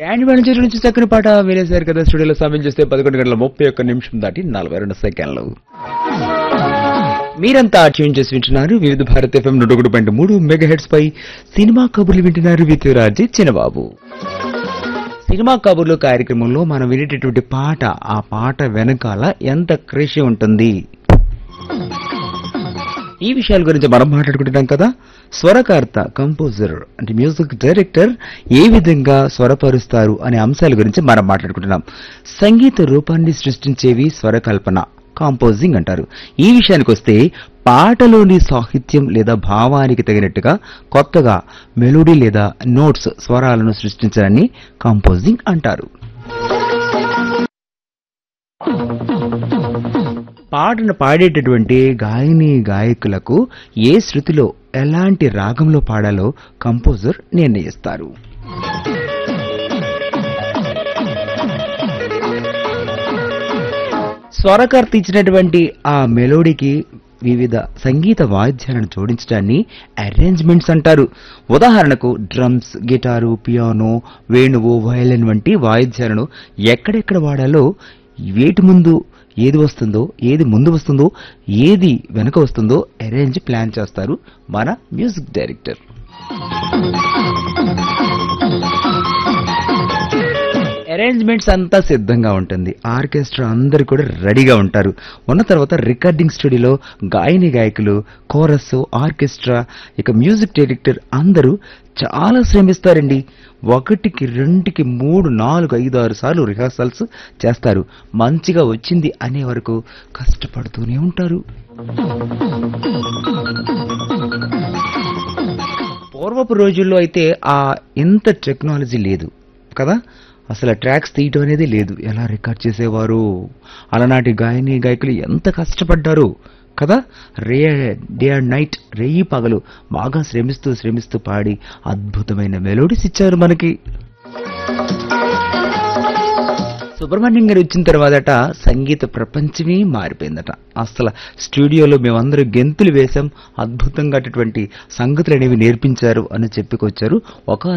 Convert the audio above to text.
brand manager నుంచి చక్కని పాట వినేశారు కదా స్టూడియోలో సమయం చేస్తే పదకొండు గంటల ముప్పై ఒక్క నిమిషం దాటి నలభై రెండు సెకండ్లు మీరంతా ట్యూన్ చేసి వింటున్నారు వివిధ భారత్ ఎఫ్ఎం నూట ఒకటి పాయింట్ మూడు మెగా హెడ్స్ పై సినిమా కబుర్లు వింటున్నారు విత్యురాజీ చిన్నబాబు సినిమా కబుర్లు కార్యక్రమంలో మనం వినేటటువంటి పాట ఆ పాట వెనకాల ఎంత కృషి ఉంటుంది ఈ విషయాల గురించి మనం మాట్లాడుకుంటున్నాం కదా స్వరకర్త కంపోజర్ అంటే మ్యూజిక్ డైరెక్టర్ ఏ విధంగా స్వరపరుస్తారు అనే అంశాల గురించి మనం మాట్లాడుకుంటున్నాం సంగీత రూపాన్ని సృష్టించేవి స్వరకల్పన కాంపోజింగ్ అంటారు ఈ విషయానికి వస్తే పాటలోని సాహిత్యం లేదా భావానికి తగినట్టుగా కొత్తగా మెలోడీ లేదా నోట్స్ స్వరాలను సృష్టించడాన్ని కాంపోజింగ్ అంటారు పాటను పాడేటటువంటి గాయని గాయకులకు ఏ శృతిలో ఎలాంటి రాగంలో పాడాలో కంపోజర్ నిర్ణయిస్తారు స్వరకర్త ఇచ్చినటువంటి ఆ మెలోడీకి వివిధ సంగీత వాయిద్యాలను జోడించడాన్ని అరేంజ్మెంట్స్ అంటారు ఉదాహరణకు డ్రమ్స్ గిటారు పియానో వేణువు వయలిన్ వంటి వాయిద్యాలను ఎక్కడెక్కడ వాడాలో వేటి ముందు ఏది వస్తుందో ఏది ముందు వస్తుందో ఏది వెనక వస్తుందో అరేంజ్ ప్లాన్ చేస్తారు మన మ్యూజిక్ డైరెక్టర్ అరేంజ్మెంట్స్ అంతా సిద్ధంగా ఉంటుంది ఆర్కెస్ట్రా అందరు కూడా రెడీగా ఉంటారు ఉన్న తర్వాత రికార్డింగ్ స్టూడియోలో గాయని గాయకులు కోరస్ ఆర్కెస్ట్రా ఇక మ్యూజిక్ డైరెక్టర్ అందరూ చాలా శ్రమిస్తారండి ఒకటికి రెండుకి మూడు నాలుగు ఐదు ఆరు సార్లు రిహార్సల్స్ చేస్తారు మంచిగా వచ్చింది అనే వరకు కష్టపడుతూనే ఉంటారు పూర్వపు రోజుల్లో అయితే ఆ ఇంత టెక్నాలజీ లేదు కదా అసలు ఆ ట్రాక్స్ తీయటం అనేది లేదు ఎలా రికార్డ్ చేసేవారు అలనాటి గాయని గాయకులు ఎంత కష్టపడ్డారు కదా రే డే అండ్ నైట్ రేయి పగలు బాగా శ్రమిస్తూ శ్రమిస్తూ పాడి అద్భుతమైన మెలోడీస్ ఇచ్చారు మనకి సుబ్రహ్మణ్యం గారు వచ్చిన తర్వాతట సంగీత ప్రపంచమే మారిపోయిందట అసలు స్టూడియోలో మేమందరూ గెంతులు వేశాం అద్భుతంగా అటువంటి సంగతులు అనేవి నేర్పించారు అని చెప్పుకొచ్చారు ఒక